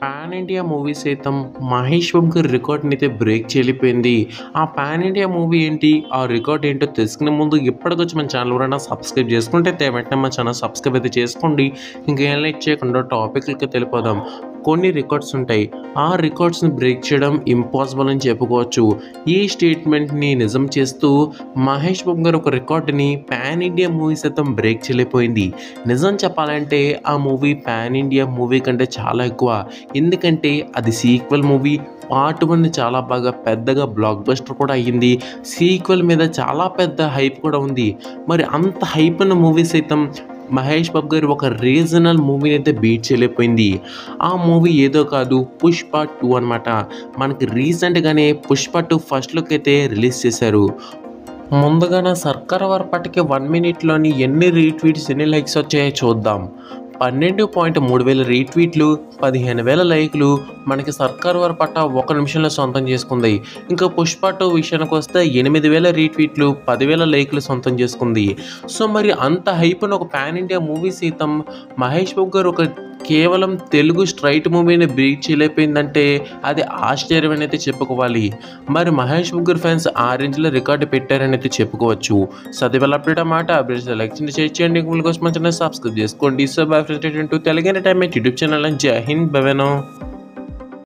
pan India movie సైతం మహేష్ బాబు గారి రికార్డ్ని అయితే బ్రేక్ చేయలేకపోయింది ఆ పాన్ ఇండియా మూవీ ఏంటి ఆ రికార్డ్ ఏంటో తెలుసుకునే ముందు ఇప్పటికొచ్చి మన ఛానల్ ఎవరైనా సబ్స్క్రైబ్ చేసుకుంటే అయితే వెంటనే మన ఛానల్ సబ్స్క్రైబ్ అయితే చేసుకోండి ఇంకేం లైక్ చేయకుండా టాపిక్లకి తెలిపోదాం కొన్ని రికార్డ్స్ ఉంటాయి ఆ రికార్డ్స్ని బ్రేక్ చేయడం ఇంపాసిబుల్ అని చెప్పుకోవచ్చు ఈ స్టేట్మెంట్ని నిజం చేస్తూ మహేష్ బాబు గారు ఒక రికార్డుని పాన్ ఇండియా మూవీ సైతం బ్రేక్ చేయలేకపోయింది నిజం చెప్పాలంటే ఆ మూవీ పాన్ ఇండియా మూవీ కంటే చాలా ఎక్కువ ఎందుకంటే అది సీక్వెల్ మూవీ పార్ట్ వన్ చాలా బాగా పెద్దగా బ్లాక్ బస్టర్ కూడా అయ్యింది సీక్వెల్ మీద చాలా పెద్ద హైప్ కూడా ఉంది మరి అంత హైప్ ఉన్న మూవీ సైతం మహేష్ బాబు గారు ఒక రీజనల్ మూవీని అయితే బీట్ చేయలేకపోయింది ఆ మూవీ ఏదో కాదు పుష్ప టూ అనమాట మనకి రీసెంట్గానే పుష్ప టూ ఫస్ట్ లుక్ అయితే రిలీజ్ చేశారు ముందుగా నా సర్కార్ వారి వన్ మినిట్లోని ఎన్ని రీట్వీట్స్ ఎన్ని లైక్స్ వచ్చాయో చూద్దాం పన్నెండు పాయింట్ మూడు వేల రీట్వీట్లు పదిహేను వేల లైక్లు మనకి సర్కార్ వారి పట్ట ఒక నిమిషంలో సొంతం చేసుకుంది ఇంకా పుష్ప టూ విషయానికి వస్తే ఎనిమిది వేల రీట్వీట్లు పదివేల లైక్లు సొంతం చేసుకుంది సో మరి అంత హైప్ ఒక పాన్ ఇండియా మూవీ సీతం మహేష్ బాబు గారు ఒక కేవలం తెలుగు స్ట్రైట్ మూవీని బీట్ చేయలేకపోయిందంటే అది ఆశ్చర్యం అయితే చెప్పుకోవాలి మరి మహేష్ బాబు గారి ఫ్యాన్స్ ఆ రేంజ్లో రికార్డు పెట్టారని అయితే చెప్పుకోవచ్చు సదివల్ అప్డేట్ అన్నమాట అప్డేట్స్ లైక్ చేయండి చేయండి ఇంకొక కోసం మంచిగా సబ్స్క్రైబ్ చేసుకోండి so bye friends Telugu time YouTube channel Jai Hind బెవెనో